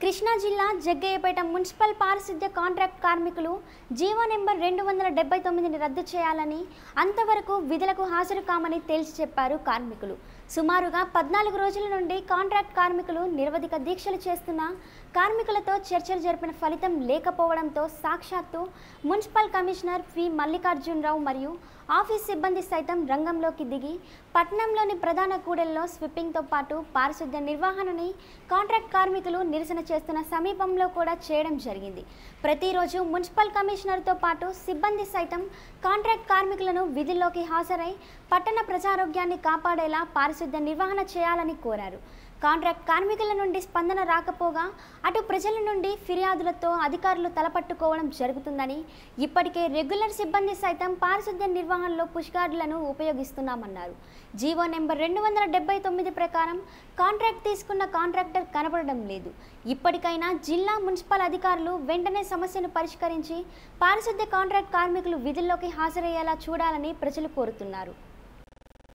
కృష్ణా జిల్లా జగ్గయ్యపేట మున్సిపల్ పారిశుద్ధ్య కాంట్రాక్ట్ కార్మికులు జీవో నెంబర్ రెండు వందల డెబ్బై తొమ్మిదిని రద్దు చేయాలని అంతవరకు విధులకు హాజరు కామని తేల్చి చెప్పారు కార్మికులు సుమారుగా పద్నాలుగు రోజుల నుండి కాంట్రాక్ట్ కార్మికులు నిరవధిక దీక్షలు చేస్తున్న కార్మికులతో చర్చలు జరిపిన ఫలితం లేకపోవడంతో సాక్షాత్తు మున్సిపల్ కమిషనర్ వి మల్లికార్జునరావు మరియు ఆఫీస్ సిబ్బంది సైతం రంగంలోకి దిగి పట్టణంలోని ప్రధాన కూడల్లో స్విప్పింగ్తో పాటు పారిశుద్ధ్య నిర్వహణని కాంట్రాక్ట్ కార్మికులు నిరసన చేస్తున్న సమీపంలో కూడా చేయడం జరిగింది ప్రతిరోజు మున్సిపల్ కమిషనర్తో పాటు సిబ్బంది సైతం కాంట్రాక్ట్ కార్మికులను విధుల్లోకి హాజరై పట్టణ ప్రజారోగ్యాన్ని కాపాడేలా పారిశుద్ధ్య నిర్వహణ చేయాలని కోరారు కాంట్రాక్ట్ కార్మికుల నుండి స్పందన రాకపోగా అటు ప్రజల నుండి ఫిర్యాదులతో అధికారులు తలపట్టుకోవడం జరుగుతుందని ఇప్పటికే రెగ్యులర్ సిబ్బంది సైతం పారిశుద్ధ్య నిర్వహణలో పుష్గార్డులను ఉపయోగిస్తున్నామన్నారు జీవో నెంబర్ రెండు వందల డెబ్బై తొమ్మిది ప్రకారం కాంట్రాక్ట్ తీసుకున్న కాంట్రాక్టర్ కనబడడం లేదు ఇప్పటికైనా జిల్లా మున్సిపల్ అధికారులు వెంటనే సమస్యను పరిష్కరించి పారిశుద్ధ్య కాంట్రాక్ట్ కార్మికులు విధుల్లోకి హాజరయ్యేలా చూడాలని ప్రజలు కోరుతున్నారు